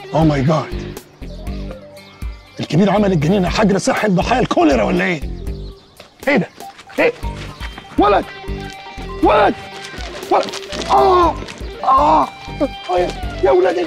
اوه ماي جاد الكبير عمل الجنينه حجر صحي لضحايا الكوليرا ولا ايه؟ ايه ده؟ ايه؟ ولد ولد ولد اه اه آه، يا ولدي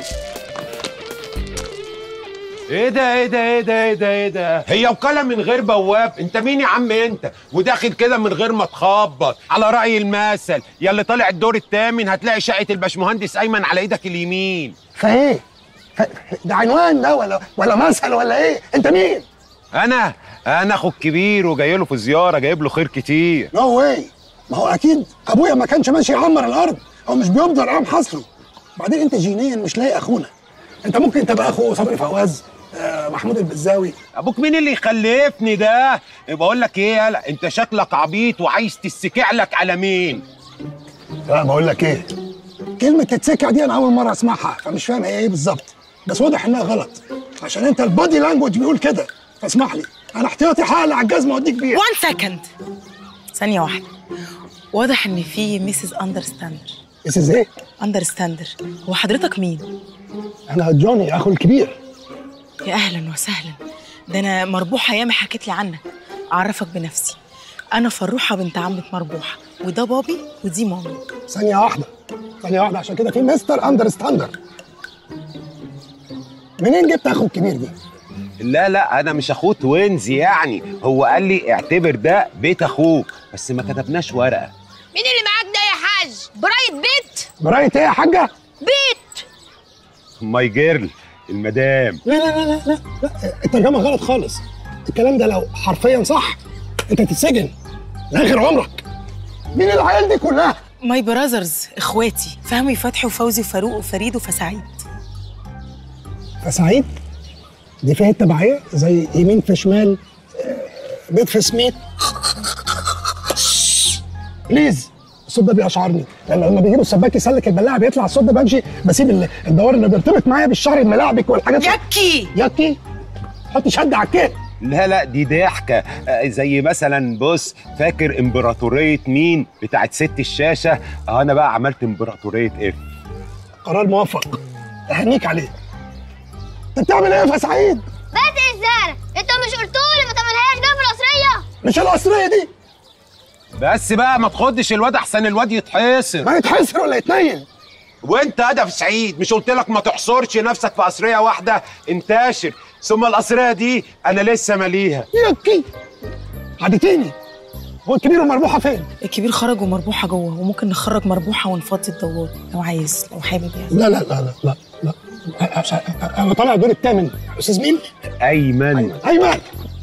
ايه ده ايه ده ايه ده ايه ده ايه ده هي وكاله من غير بواب انت مين يا عم انت وداخل كده من غير ما تخبط على راي المثل يا اللي طالع الدور الثامن هتلاقي شقه الباشمهندس ايمن على ايدك اليمين فايه؟ ف- ده عنوان ده ولا ولا مثل ولا ايه؟ انت مين؟ انا انا اخو الكبير وجاي له في زياره جايب له خير كتير نو واي ما هو اكيد ابويا ما كانش ماشي يعمر الارض هو مش بيبذر قام حصره بعدين انت جينيا مش لاقي اخونا انت ممكن تبقى اخو صبري فواز آه محمود البزاوي ابوك مين اللي يخلفني ده بقول لك ايه يالا انت شكلك عبيط وعايز تسكع لك على مين لا بقول لك ايه كلمة تتسكع دي أنا أول مرة أسمعها فمش فاهم هي إيه بالظبط بس واضح إنها غلط عشان أنت البادي لانجوج بيقول كده فاسمح لي أنا احتياطي حقل على الجزمة وأديك بيها وان سكند ثانية واحدة واضح ان في ميسيس اندرستاندر ميسيس إيه؟ اندرستاندر هو حضرتك مين؟ أنا جوني أخو الكبير يا اهلا وسهلا ده انا مربوحة ياما حكيت لي عنك اعرفك بنفسي انا فروحة بنت عمة مربوحة وده بابي ودي مامي ثانية واحدة ثانية واحدة عشان كده في مستر أندرستاندر منين جبت أخو الكبير دي؟ لا لا انا مش اخوه توينز يعني هو قال لي اعتبر ده بيت اخوك بس ما كتبناش ورقه مين اللي معاك ده يا حاج براية بيت براية إيه يا حاجة؟ بيت ماي جيرل المدام لا لا لا لا لا, لا. الترجمة غلط خالص الكلام ده لو حرفيا صح أنت تتسجن لآخر عمرك مين العيال دي كلها؟ ماي براذرز اخواتي فهمي فتحي وفوزي وفاروق وفريد وفسعيد فسعيد دي فيها التبعية زي يمين في شمال آه، بيت في سميت بليز الصوت ده بيشعرني لان لما بيجيبوا السباك يسلك البلاعه بيطلع الصوت ده بمشي بسيب ال- الدوار اللي بيرتبط معايا بالشعر الملاعبك والحاجات يكي يكي حط شد على الكيك لا لا دي ضحكه آه، زي مثلا بص فاكر امبراطوريه مين بتاعت ست الشاشه آه، انا بقى عملت امبراطوريه اف قرار موفق اهنيك عليه انت بتعمل ايه يا فسعيد؟ بس الزهرة انتوا مش قلتوا لي ما تعملهاش بقى في القصرية مش القصريه دي بس بقى ما تخدش الواد احسن الواد يتحصر ما يتحسر ولا يتنيل وانت هدف سعيد مش قلت لك ما تحصرش نفسك في قصريه واحده انتشر ثم القصريه دي انا لسه ماليها يكي عدتيني هو الكبير والمربوحه فين؟ الكبير خرج ومربوحة جوه وممكن نخرج مربوحة ونفضي الدوار لو عايز لو حابب يعني لا لا لا لا لا لا انا طالع الدور الثامن استاذ مين؟ ايمن ايمن